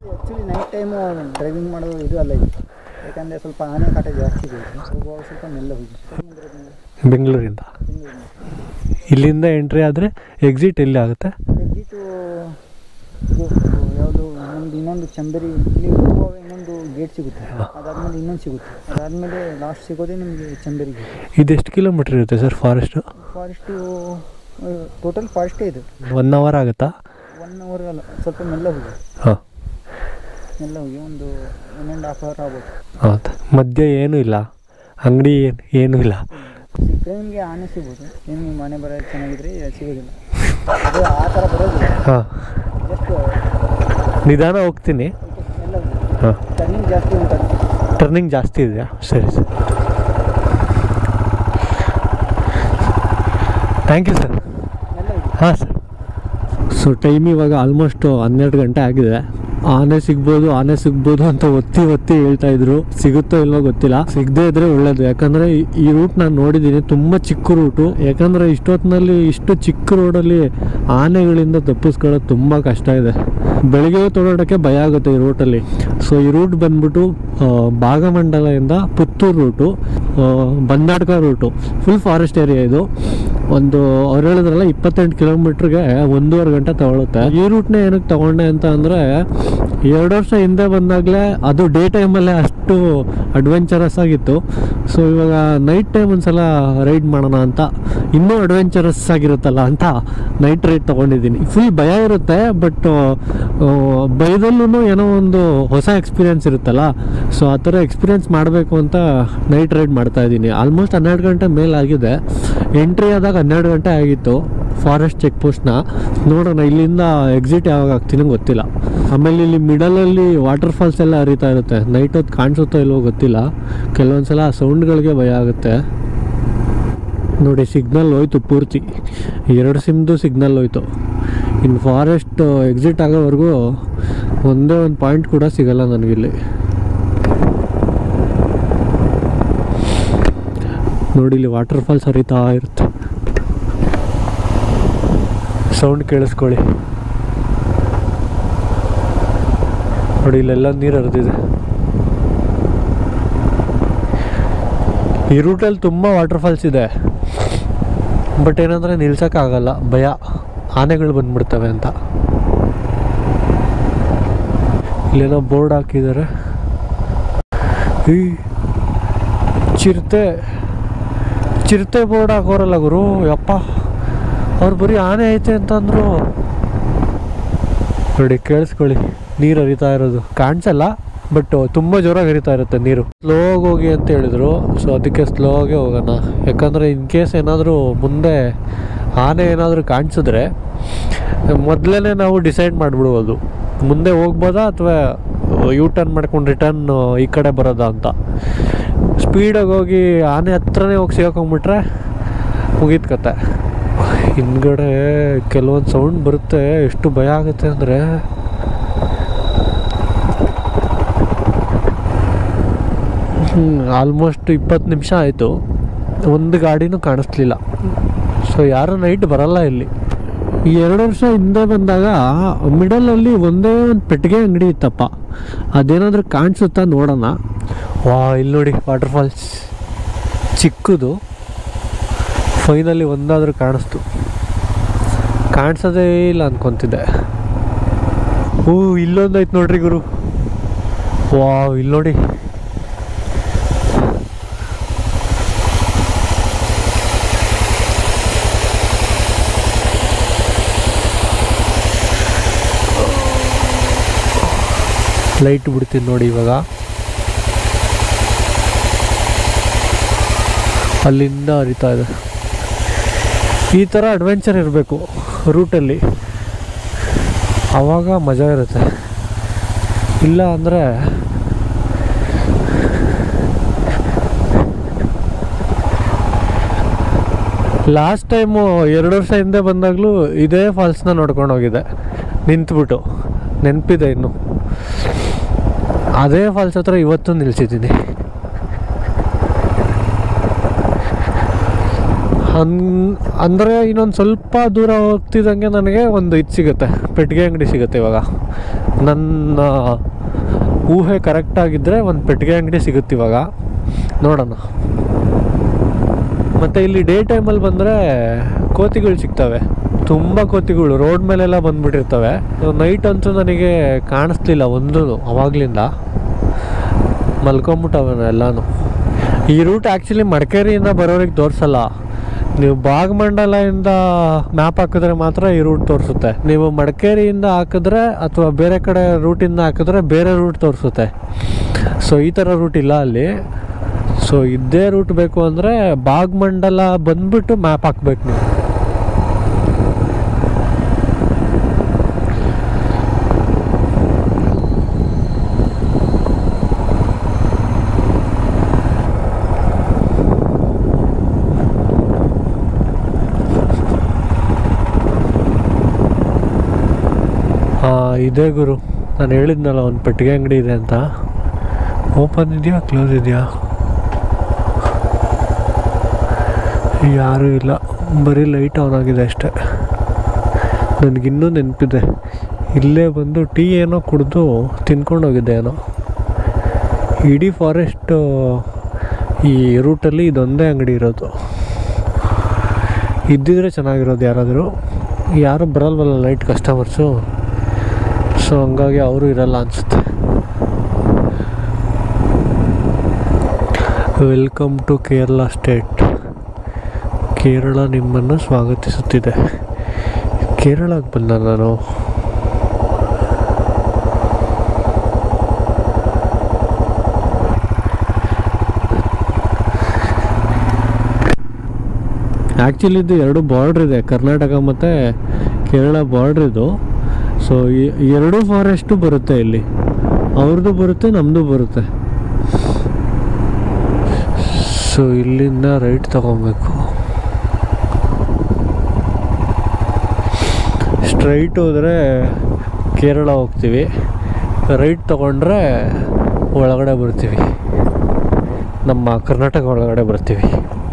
Actually night time driving ಮಾಡೋದು ಇದು ಅಲ್ಲ ಇದು ಯಾಕಂದರೆ ಸ್ವಲ್ಪ ಆನೆ ಕಾಟ ಜಾಸ್ತಿ ಇದೆ ಇದು. ಹೋಗುವಾಗ ಸ್ವಲ್ಪ ಮೆಲ್ಲ ಹೋಗಿ ಬೆಂಗಳೂರಿಂದ ಇಲ್ಲಿಂದ ಎಂಟ್ರಿ ಆದರೆ ಎಕ್ಸಿಟ್ ಎಲ್ಲಿ ಆಗುತ್ತೆ ಎಕ್ಸಿಟು ಇದು ಯಾವುದು ಇನ್ನೊಂದು ಇನ್ನೊಂದು ಚಂಬರಿ ಇಲ್ಲಿ ಹೋಗುವಾಗ ಇನ್ನೊಂದು ಗೇಟ್ ಸಿಗುತ್ತೆ ಅದಾದಮೇಲೆ ಇನ್ನೊಂದು ಸಿಗುತ್ತೆ ಅದಾದಮೇಲೆ ಲಾಸ್ಟ್ ಸಿಗೋದೇ ನಿಮಗೆ ಚಂಬರಿ ಗೇಟ್ ಇದೆಷ್ಟು ಕಿಲೋಮೀಟ್ರ್ ಇರುತ್ತೆ ಸರ್ ಫಾರೆಸ್ಟು ಫಾರೆಸ್ಟು ಟೋಟಲ್ ಫಾರೆಸ್ಟೇ ಇದು ಒನ್ ಅವರ್ ಆಗುತ್ತಾ ಒನ್ ಅವರ್ ಅಲ್ಲ ಸ್ವಲ್ಪ ಮೆಲ್ಲ ಹೋಗಿ ಹಾಂ ಮೆಲ್ಲ ಹೋಗಿ ಒಂದು ಒನ್ ಆ್ಯಂಡ್ ಹಾಫ್ ಅವರ್ ಆಗ್ಬೋದು ಹೌದಾ ಮಧ್ಯ ಏನೂ ಇಲ್ಲ ಅಂಗಡಿ ಏನು ಏನೂ ಇಲ್ಲ ಸಿಕ್ಕರೆ ನಿಮಗೆ ಆನೆ ಸಿಗ್ಬೋದು ನಿಮಗೆ ಮನೆ ಬರೋದು ಚೆನ್ನಾಗಿದ್ರೆ ಸಿಗೋದಿಲ್ಲ ಅದು ಆ ಥರ ಬರೋದಿಲ್ಲ ಹಾಂ ಜಸ್ಟ್ ನಿಧಾನ ಹೋಗ್ತೀನಿ ಎಲ್ಲ ಹೋಗಿ ಹಾಂ ಟರ್ನಿಂಗ್ ಜಾಸ್ತಿ ಉಂಟು ಟರ್ನಿಂಗ್ ಜಾಸ್ತಿ ಇದೆಯಾ ಸರಿ ಸರ್ ಥ್ಯಾಂಕ್ ಯು ಸರ್ ಎಲ್ಲ ಹೋಗಿ ಹಾಂ ಸರ್ ಸೊ ಟೈಮ್ ಇವಾಗ ಆಲ್ಮೋಸ್ಟ್ ಹನ್ನೆರಡು ಗಂಟೆ ಆಗಿದೆ ಆನೆ ಸಿಗ್ಬೋದು ಆನೆ ಸಿಗ್ಬೋದು ಅಂತ ಒತ್ತಿ ಒತ್ತಿ ಹೇಳ್ತಾ ಇದ್ರು ಸಿಗುತ್ತೋ ಇಲ್ವೋ ಗೊತ್ತಿಲ್ಲ ಸಿಗದೇ ಇದ್ರೆ ಒಳ್ಳೇದು ಯಾಕಂದ್ರೆ ಈ- ಈ ರೂಟ್ ನಾನು ನೋಡಿದ್ದೀನಿ ತುಂಬ ಚಿಕ್ಕ ರೂಟು ಯಾಕಂದ್ರೆ ಇಷ್ಟೊತ್ತಿನಲ್ಲಿ ಇಷ್ಟು ಚಿಕ್ಕ ರೋಡಲ್ಲಿ ಆನೆಗಳಿಂದ ತಪ್ಪಿಸ್ಕೊಳ್ಳೋದು ತುಂಬ ಕಷ್ಟ ಇದೆ ಬೆಳಿಗ್ಗೆ ಹೊತ್ತು ಓಡಾಡೋಕ್ಕೆ ಭಯ ಆಗುತ್ತೆ ಈ ರೂಟಲ್ಲಿ ಸೊ ಈ ರೂಟ್ ಬಂದ್ಬಿಟ್ಟು ಆ, ಭಾಗಮಂಡಲದಿಂದ ಪುತ್ತೂರು ರೂಟು ಆ, Bandadka route full forest area ಇದು ಒಂದು ಅವ್ರು ಹೇಳಿದ್ರಲ್ಲ ಇಪ್ಪತ್ತೆಂಟು ಕಿಲೋಮೀಟ್ರಿಗೆ ಒಂದೂವರೆ ಗಂಟೆ ತಗೊಳುತ್ತೆ ಈ ರೂಟ್ನ ಏನಕ್ಕೆ ತಗೊಂಡೆ ಅಂತ ಅಂದರೆ ಎರಡು ವರ್ಷ ಹಿಂದೆ ಬಂದಾಗಲೇ ಅದು ಡೇ ಟೈಮಲ್ಲೇ ಅಷ್ಟು ಅಡ್ವೆಂಚರಸ್ ಆಗಿತ್ತು ಸೊ ಇವಾಗ ನೈಟ್ ಟೈಮ್ ಒಂದ್ಸಲ ರೈಡ್ ಮಾಡೋಣ ಅಂತ ಇನ್ನೂ ಅಡ್ವೆಂಚರಸ್ ಆಗಿರುತ್ತಲ್ಲ ಅಂತ ನೈಟ್ ರೈಡ್ ತೊಗೊಂಡಿದ್ದೀನಿ ಫುಲ್ ಭಯ ಇರುತ್ತೆ ಬಟ್ ಭಯದಲ್ಲೂ ಏನೋ ಒಂದು ಹೊಸ ಎಕ್ಸ್ಪೀರಿಯನ್ಸ್ ಇರುತ್ತಲ್ಲ ಸೊ ಆ ಥರ ಎಕ್ಸ್ಪೀರಿಯನ್ಸ್ ಮಾಡಬೇಕು ಅಂತ ನೈಟ್ ರೈಡ್ ಮಾಡ್ತಾ ಇದ್ದೀನಿ ಆಲ್ಮೋಸ್ಟ್ ಹನ್ನೆರಡು ಗಂಟೆ ಮೇಲಾಗಿದೆ ಎಂಟ್ರಿ ಆದಾಗ ಹನ್ನೆರಡು ಗಂಟೆ ಆಗಿತ್ತು ಫಾರೆಸ್ಟ್ ಚೆಕ್ ಪೋಸ್ಟ್ನ ನೋಡೋಣ ಇಲ್ಲಿಂದ ಎಕ್ಸಿಟ್ ಯಾವಾಗ ಆಗ್ತೀನಿ ಗೊತ್ತಿಲ್ಲ ಆಮೇಲೆ ಇಲ್ಲಿ ಮಿಡಲಲ್ಲಿ ವಾಟರ್ ಫಾಲ್ಸ್ ಎಲ್ಲ ಹರಿತಾ ಇರುತ್ತೆ ನೈಟ್ ಹೊತ್ತು ಕಾಣಿಸುತ್ತೋ ಇಲ್ವೋ ಗೊತ್ತಿಲ್ಲ ಕೆಲವೊಂದು ಸಲ ಸೌಂಡ್ಗಳಿಗೆ ಭಯ ಆಗುತ್ತೆ ನೋಡಿ ಸಿಗ್ನಲ್ ಹೋಯ್ತು ಪೂರ್ತಿ ಎರಡು ಸಿಮ್ದು ಸಿಗ್ನಲ್ ಹೋಯ್ತು ಇನ್ನು ಫಾರೆಸ್ಟ್ ಎಕ್ಸಿಟ್ ಆಗೋವರೆಗೂ ಒಂದೇ ಒಂದು ಪಾಯಿಂಟ್ ಕೂಡ ಸಿಗಲ್ಲ ನನಗಿಲ್ಲಿ ನೋಡಿ ಇಲ್ಲಿ ವಾಟರ್ ಫಾಲ್ಸ್ ಹರಿತಾ ಇರುತ್ತೆ ಸೌಂಡ್ ಕೇಳಿಸ್ಕೊಳ್ಳಿ ನೋಡಿ ಇಲ್ಲೆಲ್ಲ ನೀರು ಹರಿದಿದೆ ಈ ರೂಟಲ್ಲಿ ತುಂಬ ವಾಟರ್ ಫಾಲ್ಸ್ ಇದೆ ಬಟ್ ಏನಂದರೆ ನಿಲ್ಸೋಕ್ಕಾಗಲ್ಲ ಭಯ ಆನೆಗಳು ಬಂದ್ಬಿಡ್ತವೆ ಅಂತ ಇಲ್ಲೇನೋ ಬೋರ್ಡ್ ಹಾಕಿದ್ದಾರೆ ಈ ಚಿರತೆ ಚಿರತೆ ಬೋರ್ಡ್ ಹಾಕೋರಲ್ಲ ಗುರು ಯಪ್ಪ ಅವ್ರು ಬರೀ ಆನೆ ಐತೆ ಅಂತಂದ್ರು ನೋಡಿ ಕೇಳಿಸ್ಕೊಳ್ಳಿ ನೀರು ಹರಿತಾ ಇರೋದು ಕಾಣಿಸಲ್ಲ ಬಟ್ ತುಂಬ ಜೋರಾಗಿ ಹರಿತಾ ಇರುತ್ತೆ ನೀರು ಸ್ಲೋಗಿ ಹೋಗಿ ಅಂತ ಹೇಳಿದ್ರು ಸೊ ಅದಕ್ಕೆ ಸ್ಲೋಗೆ ಹೋಗೋಣ ಯಾಕಂದರೆ ಇನ್ ಕೇಸ್ ಏನಾದರೂ ಮುಂದೆ ಆನೆ ಏನಾದರೂ ಕಾಣಿಸಿದ್ರೆ ಮೊದಲೇ ನಾವು ಡಿಸೈಡ್ ಮಾಡಿಬಿಡ್ಬೋದು ಮುಂದೆ ಹೋಗ್ಬೋದಾ ಅಥವಾ ಯೂ ಟರ್ನ್ ಮಾಡ್ಕೊಂಡು ರಿಟರ್ನ್ ಈ ಕಡೆ ಬರೋದಾ ಅಂತ ಸ್ಪೀಡಾಗಿ ಹೋಗಿ ಆನೆ ಹತ್ರನೇ ಹೋಗಿ ಸಿಗಾಕೊಂಬಿಟ್ರೆ ಮುಗೀತು ಕತೆ ಹಿಂದ್ಗಡೆ ಕೆಲವೊಂದು ಸೌಂಡ್ ಬರುತ್ತೆ ಎಷ್ಟು ಭಯ ಆಗುತ್ತೆ ಅಂದರೆ ಆಲ್ಮೋಸ್ಟ್ ಇಪ್ಪತ್ತು ನಿಮಿಷ ಆಯಿತು ಒಂದು ಗಾಡಿನೂ ಕಾಣಿಸ್ಲಿಲ್ಲ ಸೊ ಯಾರು ನೈಟ್ ಬರಲ್ಲ ಇಲ್ಲಿ ಈ ಎರಡು ವರ್ಷ ಹಿಂದೆ ಬಂದಾಗ ಮಿಡಲಲ್ಲಿ ಒಂದೇ ಒಂದು ಪೆಟ್ಟಿಗೆ ಅಂಗಡಿ ಇತ್ತಪ್ಪ ಅದೇನಾದರೂ ಕಾಣಿಸುತ್ತಾ ನೋಡೋಣ ವಾ ಇಲ್ಲಿ ನೋಡಿ ವಾಟರ್ ಫಾಲ್ಸ್ ಚಿಕ್ಕದು ಫೈನಲಿ ಒಂದಾದರೂ ಕಾಣಿಸ್ತು ಕಾಣಿಸೋದೇ ಇಲ್ಲ ಅನ್ಕೊಂತಿದ್ದೆ ಹೂ ಇಲ್ಲೊಂದು ಐತೆ ನೋಡ್ರಿ ಗುರು ವಾ ಇಲ್ಲಿ ನೋಡಿ ಲೈಟ್ ಬಿಡ್ತೀನಿ ನೋಡಿ ಇವಾಗ ಅಲ್ಲಿಂದ ಹರಿತಾ ಇದೆ ಈ ಥರ ಅಡ್ವೆಂಚರ್ ಇರಬೇಕು ರೂಟಲ್ಲಿ ಆವಾಗ ಮಜಾ ಇರುತ್ತೆ ಇಲ್ಲ ಅಂದರೆ ಲಾಸ್ಟ್ ಟೈಮು ಎರಡು ವರ್ಷ ಹಿಂದೆ ಬಂದಾಗಲೂ ಇದೇ ಫಾಲ್ಸ್ನ ನೋಡ್ಕೊಂಡು ಹೋಗಿದ್ದೆ ನಿಂತ್ಬಿಟ್ಟು ನೆನಪಿದೆ ಇನ್ನು ಅದೇ ಫಾಲ್ಸ್ ಹತ್ರ ಇವತ್ತು ನಿಲ್ಸಿದ್ದೀನಿ ಅನ್ ಅಂದರೆ ಇನ್ನೊಂದು ಸ್ವಲ್ಪ ದೂರ ಹೋಗ್ತಿದ್ದಂಗೆ ನನಗೆ ಒಂದು ಇದು ಸಿಗುತ್ತೆ ಪೆಟ್ಟಿಗೆ ಅಂಗಡಿ ಸಿಗುತ್ತೆ ಇವಾಗ ನನ್ನ ಊಹೆ ಕರೆಕ್ಟ್ ಆಗಿದ್ದರೆ ಒಂದು ಪೆಟ್ಟಿಗೆ ಅಂಗಡಿ ಸಿಗುತ್ತೆ ಇವಾಗ ನೋಡೋಣ ಮತ್ತು ಇಲ್ಲಿ ಡೇ ಟೈಮಲ್ಲಿ ಬಂದರೆ ಕೋತಿಗಳು ಸಿಗ್ತವೆ ತುಂಬ ಕೋತಿಗಳು ರೋಡ್ ಮೇಲೆಲ್ಲ ಬಂದ್ಬಿಟ್ಟಿರ್ತವೆ ನೈಟ್ ಅಂತೂ ನನಗೆ ಕಾಣಿಸ್ಲಿಲ್ಲ ಒಂದೂ ಅವಾಗ್ಲಿಂದ ಮಲ್ಕೊಂಬಿಟ್ಟವೆ ಎಲ್ಲಾನು ಈ ರೂಟ್ ಆ್ಯಕ್ಚುಲಿ ಮಡಿಕೇರಿಯಿಂದ ಬರೋರಿಗೆ ತೋರಿಸಲ್ಲ ನೀವು ಭಾಗಮಂಡಲದಿಂದ ಮ್ಯಾಪ್ ಹಾಕಿದ್ರೆ ಮಾತ್ರ ಈ ರೂಟ್ ತೋರಿಸುತ್ತೆ ನೀವು ಮಡಿಕೇರಿಯಿಂದ ಹಾಕಿದ್ರೆ ಅಥವಾ ಬೇರೆ ಕಡೆ ರೂಟಿಂದ ಹಾಕಿದ್ರೆ ಬೇರೆ ರೂಟ್ ತೋರಿಸುತ್ತೆ ಸೊ ಈ ಥರ ರೂಟ್ ಇಲ್ಲ ಅಲ್ಲಿ ಸೊ ಇದೇ ರೂಟ್ ಬೇಕು ಅಂದರೆ ಭಾಗಮಂಡಲ ಬಂದ್ಬಿಟ್ಟು ಮ್ಯಾಪ್ ಹಾಕ್ಬೇಕು ನೀವು ಹಾಂ ಇದೇ ಗುರು ನಾನು ಹೇಳಿದ್ನಲ್ಲ ಒಂದು ಪೆಟ್ಟಿಗೆ ಅಂಗಡಿ ಇದೆ ಅಂತ ಓಪನ್ ಇದೆಯಾ ಕ್ಲೋಸ್ ಇದೆಯಾ ಯಾರೂ ಇಲ್ಲ ಬರೀ ಲೈಟ್ ಆನ್ ಆಗಿದೆ ಅಷ್ಟೆ ನನಗಿನ್ನೂ ನೆನಪಿದೆ ಇಲ್ಲೇ ಬಂದು ಟೀ ಏನೋ ಕುಡಿದು ತಿನ್ಕೊಂಡು ಹೋಗಿದ್ದೆ ಏನೋ ಇಡೀ ಫಾರೆಸ್ಟ್ ಈ ರೂಟಲ್ಲಿ ಇದೊಂದೇ ಅಂಗಡಿ ಇರೋದು ಇದ್ದಿದ್ರೆ ಚೆನ್ನಾಗಿರೋದು ಯಾರಾದರೂ ಯಾರು ಬರಲ್ವಲ್ಲ ಲೈಟ್ ಕಸ್ಟಮರ್ಸು ಸೊ ಹಂಗಾಗಿ ಅವರು ಇರಲ್ಲ ಅನಿಸುತ್ತೆ welcome to Kerala state Kerala ನಿಮ್ಮನ್ನು ಸ್ವಾಗತಿಸುತ್ತಿದೆ ಕೇರಳಕ್ಕೆ ಬಂದ ನಾನು ಆ್ಯಕ್ಚುಲಿ ಇದು ಎರಡು ಬಾರ್ಡ್ರ್ ಇದೆ ಕರ್ನಾಟಕ ಮತ್ತು ಕೇರಳ ಬಾರ್ಡ್ರ್ ಇದು ಸೊ ಎರಡೂ ಫಾರೆಸ್ಟು ಬರುತ್ತೆ ಇಲ್ಲಿ ಅವ್ರದ್ದು ಬರುತ್ತೆ ನಮ್ಮದು ಬರುತ್ತೆ ಸೊ ಇಲ್ಲಿಂದ ರೈಟ್ ತಗೊಬೇಕು ಸ್ಟ್ರೈಟ್ ಹೋದರೆ ಕೇರಳ ಹೋಗ್ತೀವಿ ರೈಟ್ ತಗೊಂಡ್ರೆ ಒಳಗಡೆ ಬರ್ತೀವಿ ನಮ್ಮ ಕರ್ನಾಟಕ ಒಳಗಡೆ ಬರ್ತೀವಿ